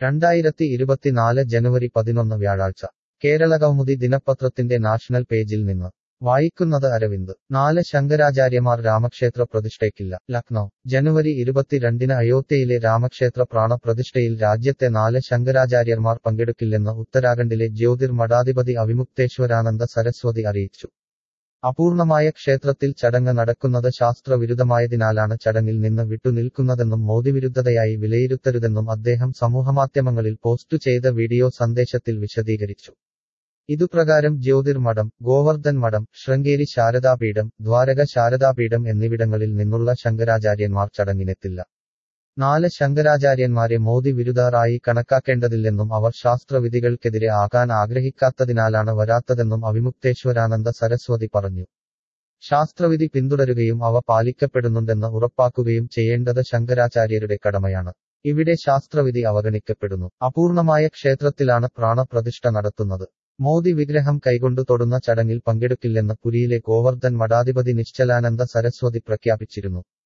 രണ്ടായിരത്തി ഇരുപത്തിനാല് ജനുവരി പതിനൊന്ന് വ്യാഴാഴ്ച കേരള കൗമുദി ദിനപത്രത്തിന്റെ നാഷണൽ പേജിൽ നിന്ന് വായിക്കുന്നത് അരവിന്ദ് നാല് ശങ്കരാചാര്യമാർ രാമക്ഷേത്ര പ്രതിഷ്ഠയ്ക്കില്ല ലക്നൗ ജനുവരി ഇരുപത്തിരണ്ടിന് അയോധ്യയിലെ രാമക്ഷേത്ര പ്രാണപ്രതിഷ്ഠയിൽ രാജ്യത്തെ നാല് ശങ്കരാചാര്യന്മാർ പങ്കെടുക്കില്ലെന്ന് ഉത്തരാഖണ്ഡിലെ ജ്യോതിർ മഠാധിപതി അവിമുക്തേശ്വരാനന്ദ സരസ്വതി അറിയിച്ചു അപൂർണമായ ക്ഷേത്രത്തിൽ ചടങ്ങ് നടക്കുന്നത് ശാസ്ത്രവിരുദ്ധമായതിനാലാണ് ചടങ്ങിൽ നിന്ന് വിട്ടുനിൽക്കുന്നതെന്നും മോദിവിരുദ്ധതയായി വിലയിരുത്തരുതെന്നും അദ്ദേഹം സമൂഹമാധ്യമങ്ങളിൽ പോസ്റ്റ് ചെയ്ത വീഡിയോ സന്ദേശത്തിൽ വിശദീകരിച്ചു ഇതുപ്രകാരം ജ്യോതിർ മഠം ഗോവർദ്ധൻ മഠം ശൃംഗേരി ശാരദാപീഠം ദ്വാരക ശാരദാപീഠം എന്നിവിടങ്ങളിൽ നിന്നുള്ള ശങ്കരാചാര്യന്മാർ ചടങ്ങിനെത്തില്ല നാല് ശങ്കരാചാര്യന്മാരെ മോദി വിരുദ്ധരായി കണക്കാക്കേണ്ടതില്ലെന്നും അവർ ശാസ്ത്രവിധികൾക്കെതിരെ ആകാൻ ആഗ്രഹിക്കാത്തതിനാലാണ് വരാത്തതെന്നും അവിമുക്തേശ്വരാനന്ദ സരസ്വതി പറഞ്ഞു ശാസ്ത്രവിധി പിന്തുടരുകയും അവ പാലിക്കപ്പെടുന്നുണ്ടെന്ന് ഉറപ്പാക്കുകയും ചെയ്യേണ്ടത് ശങ്കരാചാര്യരുടെ കടമയാണ് ഇവിടെ ശാസ്ത്രവിധി അവഗണിക്കപ്പെടുന്നു അപൂർണമായ ക്ഷേത്രത്തിലാണ് പ്രാണപ്രതിഷ്ഠ നടത്തുന്നത് മോദി വിഗ്രഹം കൈകൊണ്ടു തൊടുന്ന ചടങ്ങിൽ പങ്കെടുക്കില്ലെന്ന് പുരിയിലെ ഗോവർദ്ധൻ മഠാധിപതി നിശ്ചലാനന്ദ സരസ്വതി പ്രഖ്യാപിച്ചിരുന്നു